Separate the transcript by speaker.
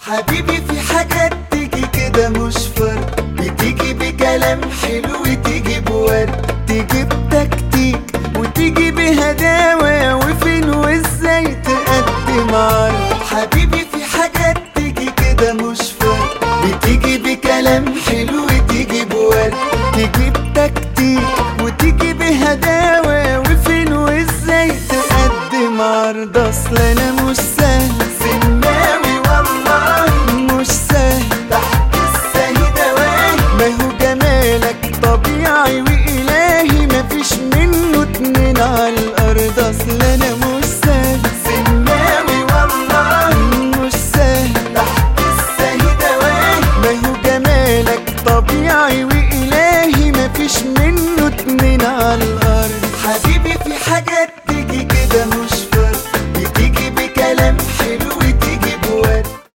Speaker 1: حبيبي في حاجات تيجي كده مش فرق بتيجي بكلام حلو تيجي بورد تيجي بتكتيك وتيجي بهداوة وفين وازاي تقدم عرض حبيبي في حاجات تيجي كده مش فرق بتيجي بكلام حلو